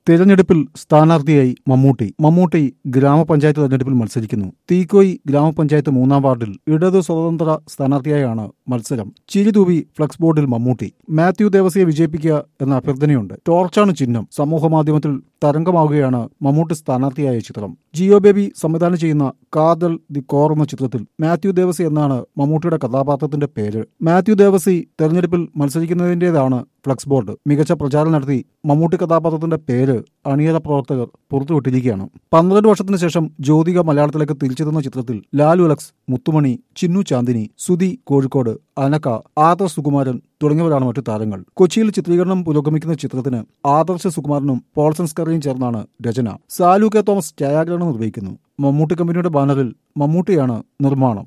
തിരഞ്ഞെടുപ്പിൽ സ്ഥാനാർത്ഥിയായി മമ്മൂട്ടി മമ്മൂട്ടി ഗ്രാമപഞ്ചായത്ത് തെരഞ്ഞെടുപ്പിൽ മത്സരിക്കുന്നു തീക്കോയി ഗ്രാമപഞ്ചായത്ത് മൂന്നാം വാർഡിൽ ഇടതു സ്വതന്ത്ര സ്ഥാനാർത്ഥിയായാണ് മത്സരം ചിരിതൂവി ഫ്ലക്സ് ബോർഡിൽ മമ്മൂട്ടി മാത്യു ദേവസിയെ വിജയിപ്പിക്കുക എന്ന അഭ്യർത്ഥനയുണ്ട് ടോർച്ചാണ് ചിഹ്നം സമൂഹമാധ്യമത്തിൽ തരംഗമാവുകയാണ് മമ്മൂട്ടി സ്ഥാനാർത്ഥിയായ ചിത്രം ജിയോ ബേബി സംവിധാനം ചെയ്യുന്ന കാതൽ ദി കോർ എന്ന ചിത്രത്തിൽ മാത്യു ദേവസി എന്നാണ് മമ്മൂട്ടിയുടെ കഥാപാത്രത്തിന്റെ പേര് മാത്യു ദേവസി തെരഞ്ഞെടുപ്പിൽ മത്സരിക്കുന്നതിന്റേതാണ് ഫ്ലക്സ് ബോർഡ് മികച്ച പ്രചാരണം നടത്തി മമ്മൂട്ടി കഥാപാത്രത്തിന്റെ പേര് അണിയറ പ്രവർത്തകർ പുറത്തുവിട്ടിരിക്കുകയാണ് പന്ത്രണ്ട് വർഷത്തിന് ശേഷം ജ്യോതിക മലയാളത്തിലേക്ക് തിരിച്ചെത്തുന്ന ചിത്രത്തിൽ ലാലു അലക്സ് മുത്തുമണി ചിന്നു ചാന്ദിനി സുധി കോഴിക്കോട് അനക ആദർ സുകുമാരൻ തുടങ്ങിയവരാണ് മറ്റു താരങ്ങൾ കൊച്ചിയിൽ ചിത്രീകരണം പുരോഗമിക്കുന്ന ചിത്രത്തിന് ആദർശ സുകുമാരനും പോൾ സംസ്കറിയും ചേർന്നാണ് രചന സാലു കെ തോമസ് ഛായാഗ്രഹണം നിർവഹിക്കുന്നു മമ്മൂട്ടി കമ്പനിയുടെ ബാനറിൽ മമ്മൂട്ടിയാണ് നിർമ്മാണം